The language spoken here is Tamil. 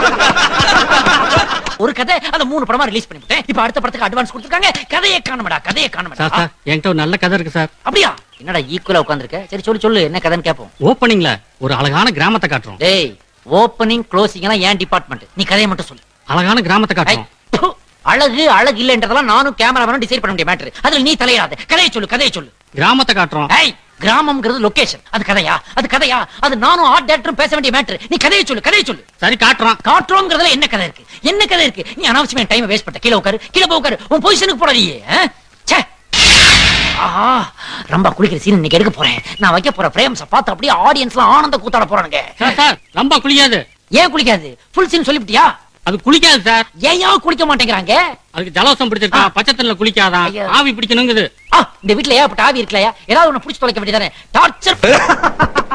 ஒரு கதை அந்த மூணு படமா ரிலீஸ் பண்ணிவிட்டேன் இப்ப அடுத்த படத்துக்கு அட்வான்ஸ் கொடுத்துருக்காங்க கதையை காணமடா கதையை காணமடா சார் சார் என்கிட்ட ஒரு நல்ல கதை இருக்கு சார் அப்படியா என்னடா ஈக்குவலா உட்கார்ந்திருக்க சரி சொல்லு சொல்லு என்ன கதைன்னு கேப்போம் ஓப்பனிங்ல ஒரு அழகான கிராமத்தை காட்டுறோம் டேய் ஓப்பனிங் க்ளோசிங் எல்லாம் ஏன் டிபார்ட்மெண்ட் நீ கதையை மட்டும் சொல்லு அழகான கிராமத்தை ஐ, காட்டுறோம் ப்பு, அழகு அழகு இல்லன்றதெல்லாம் நானும் கேமராமேனும் டிசைட் பண்ண முடிய மேட்டர் அதுல நீ தலையிடாத கதையை சொல்லு கதையை சொல்லு கிராமத்தை காட்டுறோம் ஏய் கிராமம்ங்கிறது லொகேஷன் அது கதையா அது கதையா அது நானும் ஆர்ட் டேரக்டரும் பேச வேண்டிய மேட்டர் நீ கதையை சொல்லு கதையை சொல்லு சரி காட்டுறோம் காட்டுறோங்கிறதுல என்ன கதை இருக்கு என்ன கதை இருக்கு நீ அனாவசியமா டைம் வேஸ்ட் பண்ண கீழே உட்காரு கீழே போய் உட்காரு உன் பொசிஷனுக்கு போடாதீயே ஆ? ச்சே ஆஹா ரொம்ப குளிக்கிற சீன் இன்னைக்கு எடுக்க போறேன் நான் வைக்க போற பிரேம்ஸ பார்த்து அப்படியே ஆடியன்ஸ்லாம் ஆனந்த கூத்தாட போறானுங்க சார் சார் ரொம்ப குளிக்காது ஏன் குளிக்காது ஃபுல் சீன் சொல்லிவிட்டியா அது குளிக்காது சார் ஏன் குளிக்க மாட்டேங்கிறாங்க அதுக்கு ஜலவசம் பிடிச்சிருக்கா ஆ. பச்சை தண்ணில குளிக்காதான் ஐயோ. ஆவி பிடிக்கணுங்குது ஆ இந்த வீட்ல ஏன் ஆவி இருக்கலையா ஏதாவது ஒண்ணு புடிச்சு தொலைக்க வேண்டியதானே டார்ச்சர்